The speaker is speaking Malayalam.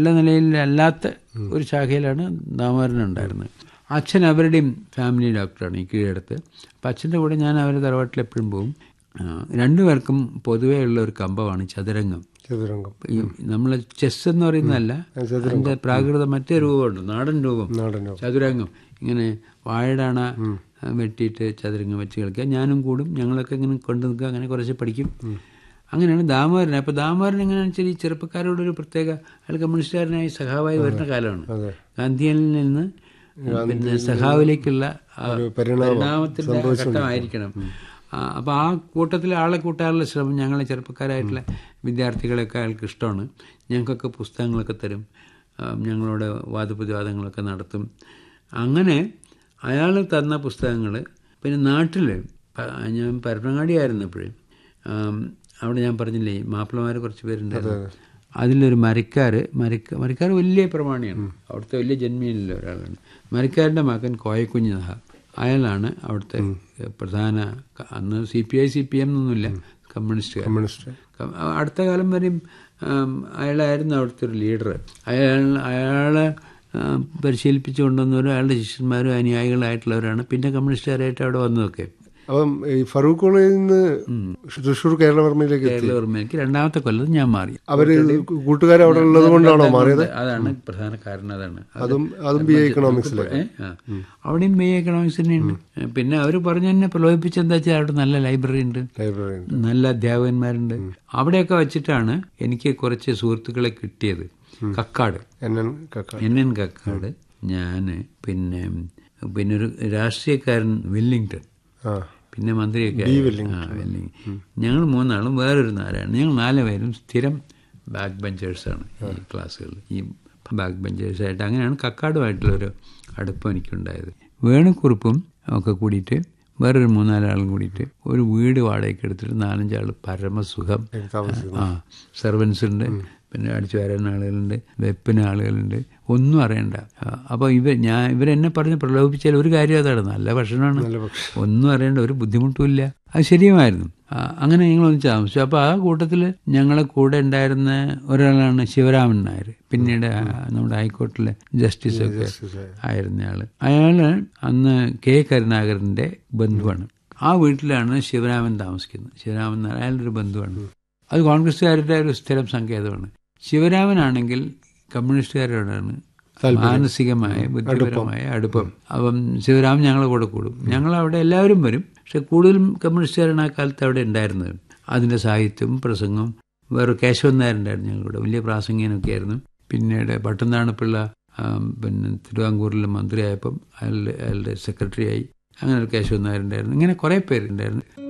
നല്ല നിലയിൽ അല്ലാത്ത ഒരു ശാഖയിലാണ് ദാമോദരൻ ഉണ്ടായിരുന്നത് അച്ഛൻ അവരുടെയും ഫാമിലി ഡോക്ടറാണ് ഈ കീഴടത്ത് അപ്പം അച്ഛൻ്റെ കൂടെ ഞാൻ അവരുടെ തറവാട്ടിൽ എപ്പോഴും പോകും ആ, രണ്ടുപേർക്കും പൊതുവേ ഉള്ള ഒരു കമ്പമാണ് ചതുരംഗം ചതുരംഗം ഈ നമ്മൾ ചെസ് എന്ന് പറയുന്നതല്ല അതിന്റെ പ്രാകൃത മറ്റേ രൂപമുണ്ട് നാടൻ രൂപം നാടനോ ചതുരംഗം ഇങ്ങനെ വാഴടാണ വെട്ടിയിട്ട് ചതുരംഗം വെച്ച് കളിക്കുക ഞാനും കൂടും ഞങ്ങളൊക്കെ ഇങ്ങനെ കൊണ്ടു നിൽക്കുക അങ്ങനെ കുറച്ച് പഠിക്കും അങ്ങനെയാണ് ദാമോദരൻ അപ്പോൾ ദാമോദരൻ എങ്ങനെയാണെന്ന് വെച്ചാൽ ഈ ചെറുപ്പക്കാരോടൊരു പ്രത്യേക അയാൾ കമ്മ്യൂണിസ്റ്റുകാരനായി സഖാവായി വരുന്ന കാലമാണ് അതെ ഗാന്ധിയനിൽ നിന്ന് പിന്നെ സഖാവിലേക്കുള്ള ആ പരിണാമം പരിണാമത്തിന്റെ ഘട്ടമായിരിക്കണം ആ, അപ്പൊ ആ കൂട്ടത്തിൽ ആളെ കൂട്ടാനുള്ള ശ്രമം ഞങ്ങളെ ചെറുപ്പക്കാരായിട്ടുള്ള വിദ്യാർത്ഥികളെയൊക്കെ അയാൾക്ക് ഇഷ്ടമാണ് ഞങ്ങൾക്കൊക്കെ പുസ്തകങ്ങളൊക്കെ തരും ആ, ഞങ്ങളോട് വാദപ്രതിവാദങ്ങളൊക്കെ നടത്തും അങ്ങനെ അയാൾ തന്ന പുസ്തകങ്ങൾ പിന്നെ നാട്ടിൽ ഞാൻ പരപ്പനങ്ങാടിയായിരുന്നപ്പോഴേ ആം, അവിടെ ഞാൻ പറഞ്ഞില്ലേ മാപ്പിളമാർ കുറച്ച് പേരുണ്ടായിരുന്നു അതിലൊരു മരക്കാർ മരക്ക മരക്കാർ വലിയ പ്രമാണിയാണ് അവിടുത്തെ വലിയ ജന്മിയിലുള്ള ഒരാളാണ് മരക്കാരൻ്റെ മകൻ കോയക്കുഞ്ഞ് നഹ അയാളാണ് അവിടുത്തെ പ്രധാന ക- അന്ന് C P I C P M എന്നൊന്നുമില്ല കമ്മ്യൂണിസ്റ്റ് കമ്മ്യൂണിസ്റ്റ് കം- അടുത്ത കാലം വരെയും ആം, അയാളായിരുന്നു അവിടുത്തെ ഒരു ലീഡർ അയാൾ അയാളെ ആം, പരിശീലിപ്പിച്ചു കൊണ്ടുവന്നവരും അയാളുടെ ശിഷ്യന്മാരും അനുയായികളായിട്ടുള്ളവരാണ് പിന്നെ കമ്മ്യൂണിസ്റ്റുകാരായിട്ട് അവിടെ വന്നതൊക്കെ അപ്പം ഈ ഫറൂഖ് കോളേജിൽ നിന്ന് തൃശ്ശൂർ കേരളവർമ്മയിലേക്ക് എത്തി കേരളവർമ്മയ്ക്ക് രണ്ടാമത്തെ കൊല്ലം ഞാൻ മാറി അവര് കൂട്ടുകാർ അവിടെ ഉള്ളത് കൊണ്ടാണോ മാറിയത് അതാണ് പ്രധാന കാരണം അതാണ് അത് അതും അതും ബി എ എക്കണോമിക്സിൽ ഏ? ആ. അവിടെയും ബി എക്കണോമിക്സ് തന്നെയുണ്ട് പിന്നെ അവർ പറഞ്ഞു തന്നെ പ്രലോഭിപ്പിച്ച എന്താ വെച്ചാൽ അവിടെ നല്ല ലൈബ്രറി ഉണ്ട് ലൈബ്രറി നല്ല അധ്യാപകന്മാരുണ്ട് അവിടെയൊക്കെ വെച്ചിട്ടാണ് എനിക്ക് കുറച്ച് സുഹൃത്തുക്കളെ കിട്ടിയത് കക്കാട് എൻ എൻ കക്ക എൻ എൻ കക്കാട് ഞാന് പിന്നെ പിന്നെ ഒരു രാഷ്ട്രീയക്കാരൻ വെല്ലിംഗ്ടൺ ആ പിന്നെ മന്ത്രിയൊക്കെ ആ, വെല്ലിംഗ് ഞങ്ങൾ മൂന്നാളും വേറൊരു നാരാണ് ഞങ്ങൾ നാല് പേരും സ്ഥിരം ബാക്ക് ബെഞ്ചേഴ്സാണ് ഈ ക്ലാസ്സുകളിൽ ഈ ബാക്ക് ബെഞ്ചേഴ്സായിട്ട് അങ്ങനെയാണ് കക്കാടുമായിട്ടുള്ളൊരു അടുപ്പം എനിക്കുണ്ടായത് വേണുക്കുറുപ്പും ഒക്കെ കൂടിയിട്ട് വേറൊരു മൂന്നാലാളും കൂടിയിട്ട് ഒരു വീട് വാടകയ്ക്ക് എടുത്തിട്ട് നാലഞ്ചാൾ പരമസുഖം താമസിക്കുന്നു ആ സർവൻസ് ഉണ്ട് പിന്നെ അടിച്ചു വരാൻ ആളുകളുണ്ട് വെപ്പിന് ആളുകളുണ്ട് ഒന്നും അറിയണ്ട അപ്പോൾ ഇവർ ഞാൻ ഇവരെന്നെ പറഞ്ഞ് പ്രലോഭിപ്പിച്ചാൽ ഒരു കാര്യം അതാണ് നല്ല ഭക്ഷണമാണ് നല്ല പക്ഷെ ഒന്നും അറിയേണ്ട ഒരു ബുദ്ധിമുട്ടുമില്ല അത് ശരിയുമായിരുന്നു ആ, അങ്ങനെ ഞങ്ങളൊന്ന് താമസിച്ചു അപ്പോൾ ആ കൂട്ടത്തിൽ ഞങ്ങളെ കൂടെ ഉണ്ടായിരുന്ന ഒരാളാണ് ശിവരാമൻ നായർ പിന്നീട് ആ, നമ്മുടെ ഹൈക്കോർട്ടിലെ ജസ്റ്റിസ് ഒക്കെ ആയിരുന്ന ആള് അയാള് അന്ന് കെ കരുണാകരന്റെ ബന്ധുവാണ് ആ വീട്ടിലാണ് ശിവരാമൻ താമസിക്കുന്നത് ശിവരാമൻ നായർ അയാളുടെ ഒരു ബന്ധുവാണ് അത് കോൺഗ്രസ്സുകാരുടെ ഒരു സ്ഥിരം സങ്കേതമാണ് ശിവരാമനാണെങ്കിൽ കമ്മ്യൂണിസ്റ്റുകാരോടാണ് മാനസികമായ ബുദ്ധിപരമായ അടുപ്പം അപ്പം ശിവരാമൻ ഞങ്ങളെ കൂടെ കൂടും ഞങ്ങൾ അവിടെ എല്ലാവരും വരും പക്ഷെ കൂടുതലും കമ്മ്യൂണിസ്റ്റുകാരാണ് ആ കാലത്ത് അവിടെ ഉണ്ടായിരുന്നത് അതിന്റെ സാഹിത്യവും പ്രസംഗവും വേറെ കേശവൻ നായരുണ്ടായിരുന്നു ഞങ്ങളുടെ വലിയ പ്രാസംഗികനൊക്കെ ആയിരുന്നു പിന്നീട് പട്ടുന്നാണ് പിള്ള ആം, പിന്നെ തിരുവാങ്കൂറിൽ മന്ത്രിയായപ്പം അയാളുടെ അയാളുടെ സെക്രട്ടറിയായി അങ്ങനെ ഒരു കേശവൻ നായരുണ്ടായിരുന്നു ഇങ്ങനെ കുറേ പേരുണ്ടായിരുന്നു